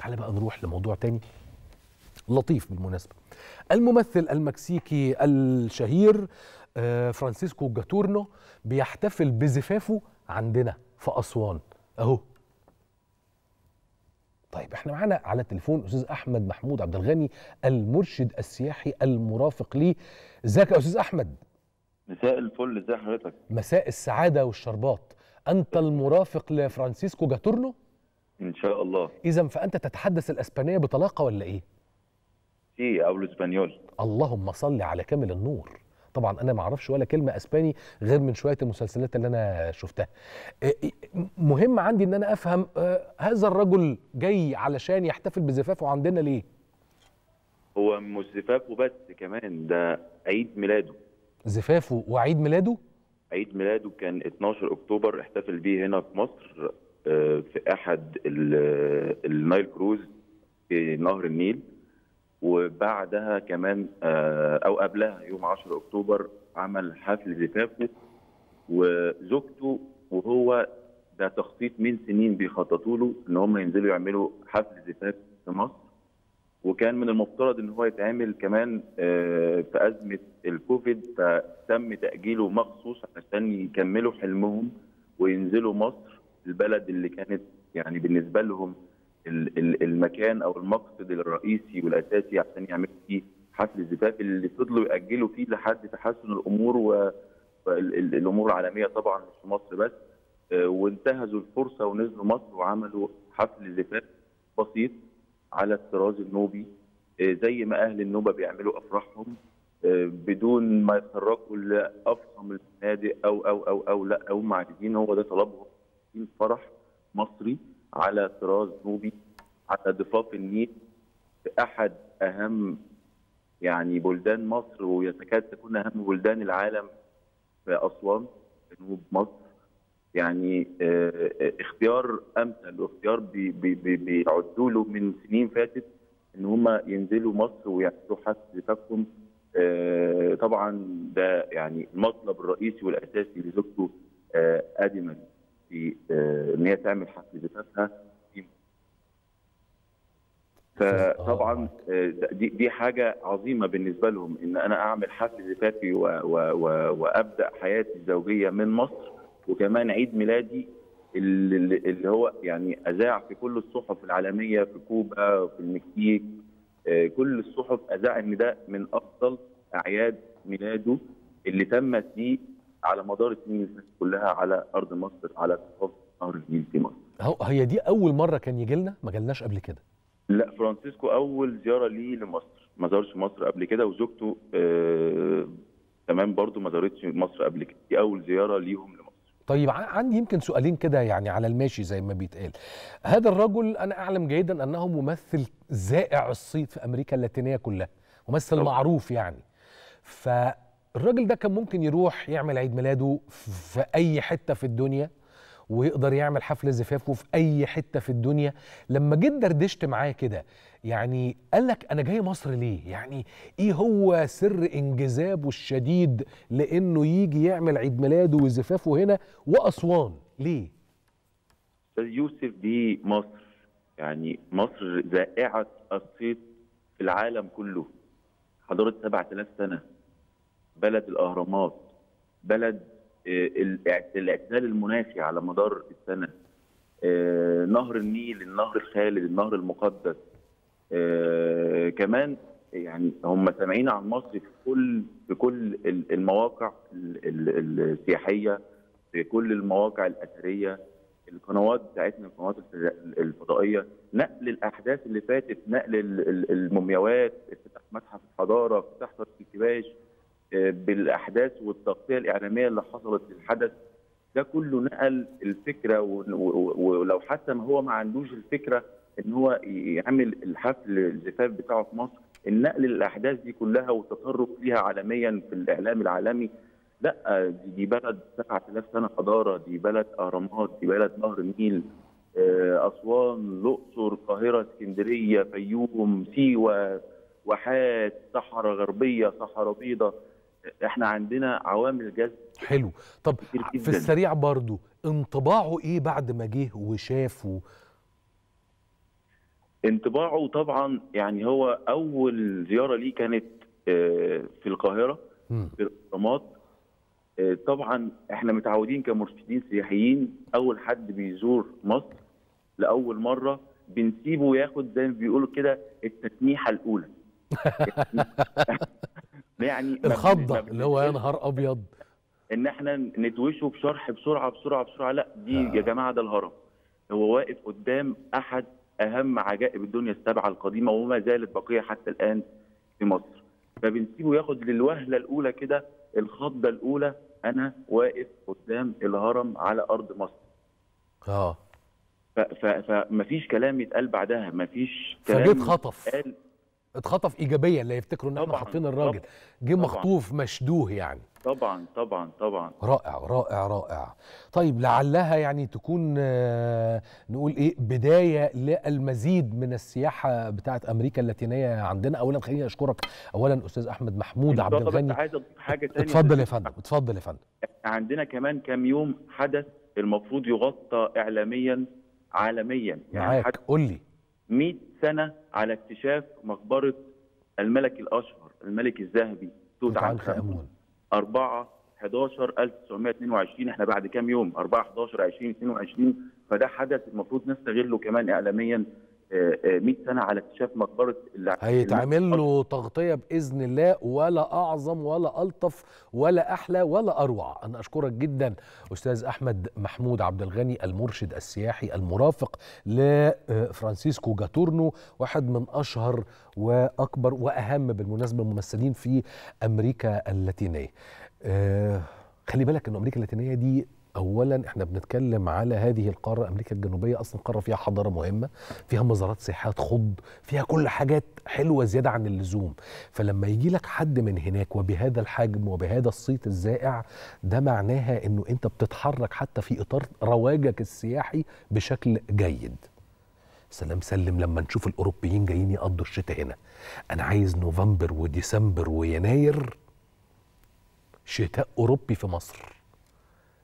تعال بقى نروح لموضوع تاني لطيف بالمناسبة الممثل المكسيكي الشهير آه، فرانسيسكو جاتورنو بيحتفل بزفافه عندنا في أسوان أهو طيب احنا معانا على التليفون استاذ احمد محمود عبد الغني المرشد السياحي المرافق لي ازيك يا استاذ احمد مساء الفل ازي حضرتك مساء السعاده والشربات انت المرافق لفرانسيسكو جاتورنو ان شاء الله اذا فانت تتحدث الاسبانيه بطلاقه ولا ايه سي او الاسبانيول اللهم صل على كامل النور طبعا انا ما اعرفش ولا كلمه اسباني غير من شويه المسلسلات اللي انا شفتها إيه إيه مهم عندي ان انا افهم آه، هذا الرجل جاي علشان يحتفل بزفافه عندنا ليه هو مش زفافه بس كمان ده عيد ميلاده زفافه وعيد ميلاده عيد ميلاده كان 12 اكتوبر احتفل بيه هنا في مصر آه، في احد ال- النايل كروز في نهر النيل وبعدها كمان آه، او قبلها يوم 10 اكتوبر عمل حفل زفافه وزوجته وهو ده تخطيط من سنين بيخططوا له ان هم ينزلوا يعملوا حفل زفاف في مصر وكان من المفترض ان هو يتعمل كمان آه، في ازمه الكوفيد فتم تاجيله مخصوص عشان يكملوا حلمهم وينزلوا مصر البلد اللي كانت يعني بالنسبه لهم ال- ال- المكان او المقصد الرئيسي والاساسي عشان يعملوا فيه حفل الزفاف اللي فضلوا ياجلوا فيه لحد تحسن الامور و والامور العالميه طبعا مش في مصر بس آه، وانتهزوا الفرصه ونزلوا مصر وعملوا حفل زفاف بسيط على الطراز النوبي آه، زي ما اهل النوبه بيعملوا افراحهم آه، بدون ما يتطرقوا لافخم الفنادق او او او او لا هم عايزين هو ده طلبهم عايزين فرح مصري على طراز نوبي على ضفاف النيل في احد اهم يعني بلدان مصر ويتكاد تكون اهم بلدان العالم في اسوان جنوب مصر يعني آه، آه، اختيار امثل واختيار بي- بي- بي- بيعدوا له من سنين فاتت ان هم ينزلوا مصر ويعملوا حفل زفافهم آه، طبعا ده يعني المطلب الرئيسي والاساسي لزوجته آه، ادما في آه، ان هي تعمل حفل زفافها في مصر. فطبعا آه، دي دي حاجه عظيمه بالنسبه لهم ان انا اعمل حفل زفافي و- و- و- وابدا حياتي الزوجيه من مصر وكمان عيد ميلادي اللي اللي هو يعني اذاع في كل الصحف العالميه في كوبا وفي المكسيك آه، كل الصحف اذاع ان ده من افضل اعياد ميلاده اللي تمت فيه على مدار السنين اللي فاتت كلها على ارض مصر على ضفاف نهر النيل في مصر. هو هي دي اول مره كان يجي لنا ما جالناش قبل كده لا فرانسيسكو اول زياره ليه لمصر ما زارش مصر قبل كده وزوجته آه تمام برضو ما زارتش مصر قبل كده دي اول زياره ليهم لمصر طيب ع- عندي يمكن سؤالين كده يعني على الماشي زي ما بيتقال هذا الرجل انا اعلم جيدا انه ممثل زائع الصيت في امريكا اللاتينيه كلها ممثل طبعا. معروف يعني فالراجل ده كان ممكن يروح يعمل عيد ميلاده في اي حته في الدنيا ويقدر يعمل حفل زفافه في اي حته في الدنيا لما جيت دردشت معاه كده يعني قال لك انا جاي مصر ليه يعني ايه هو سر انجذابه الشديد لانه يجي يعمل عيد ميلاده وزفافه هنا واسوان ليه استاذ يوسف دي مصر يعني مصر زائعه الصيت في العالم كله حضاره 7000 سنه بلد الاهرامات بلد آه، الاع- الاعتدال المناخي على مدار السنه آه، نهر النيل النهر الخالد النهر المقدس آه، كمان يعني هم سامعين عن مصر في كل في كل ال- المواقع ال- ال- السياحيه في كل المواقع الاثريه القنوات بتاعتنا القنوات الف- الفضائيه نقل الاحداث اللي فاتت نقل ال- ال- المومياوات افتتاح متحف الحضاره افتتاح صاله الكباش آه، بالاحداث والتغطيه الاعلاميه اللي حصلت للحدث ده كله نقل الفكره و- و- و- ولو حتى ما هو ما عندوش الفكره ان هو يعمل الحفل الزفاف بتاعه في مصر النقل للاحداث دي كلها والتطرق ليها عالميا في الاعلام العالمي لا دي, دي بلد 7000 سنه حضاره دي بلد اهرامات دي بلد نهر النيل آه، اسوان الاقصر القاهره اسكندريه فيوم سيوه واحات صحراء غربيه صحراء بيضاء احنا عندنا عوامل جذب حلو طب كتير في جداً. السريع برضو انطباعه ايه بعد ما جه وشافه انطباعه طبعا يعني هو اول زياره ليه كانت آه، في القاهره مم. في الاهرامات آه، طبعا احنا متعودين كمرشدين سياحيين اول حد بيزور مصر لاول مره بنسيبه ياخد زي ما بيقولوا كده التسميحه الاولى يعني ما بن- الخضه ما اللي هو يا بننزلش نهار ابيض ان احنا ندوشه بشرح بسرعه بسرعه بسرعه لا دي آه. يا جماعه ده الهرم هو واقف قدام احد اهم عجائب الدنيا السبعه القديمه وما زالت باقيه حتى الان في مصر فبنسيبه ياخد للوهله الاولى كده الخضه الاولى انا واقف قدام الهرم على ارض مصر اه ف- ف- فمفيش كلام يتقال بعدها مفيش كلام فجيت خطف يتقال اتخطف ايجابيا لا يفتكروا ان احنا طبعاً، حاطين الراجل جه طبعاً. مخطوف مشدوه يعني طبعا طبعا طبعا رائع رائع رائع طيب لعلها يعني تكون آه، نقول ايه بدايه للمزيد من السياحه بتاعت امريكا اللاتينيه عندنا اولا خليني اشكرك اولا استاذ احمد محمود عبد طب بس الغني عايز اضيف حاجه ثانيه اتفضل يا فندم اتفضل يا فندم عندنا كمان كام يوم حدث المفروض يغطى اعلاميا عالميا يعني معاك حتى قول لي 100 سنه على اكتشاف مقبره الملك الاشهر الملك الذهبي توت توت عنخ عنخ امون امون 4 11 1922 احنا بعد كام يوم 4 11 2022 فده حدث المفروض نستغله كمان اعلاميا آه، آه، 100 سنه على اكتشاف مقبره الع- هيتعمل له تغطيه باذن الله ولا اعظم ولا الطف ولا احلى ولا اروع انا اشكرك جدا استاذ احمد محمود عبد الغني المرشد السياحي المرافق لفرانسيسكو جاتورنو واحد من اشهر واكبر واهم بالمناسبه الممثلين في امريكا اللاتينيه آه، خلي بالك ان امريكا اللاتينيه دي اولا احنا بنتكلم على هذه القاره امريكا الجنوبيه اصلا قاره فيها حضاره مهمه فيها مزارات سياحيه تخض فيها كل حاجات حلوه زياده عن اللزوم فلما يجي لك حد من هناك وبهذا الحجم وبهذا الصيت الزائع ده معناها انه انت بتتحرك حتى في اطار رواجك السياحي بشكل جيد سلام سلم لما نشوف الاوروبيين جايين يقضوا الشتاء هنا انا عايز نوفمبر وديسمبر ويناير شتاء اوروبي في مصر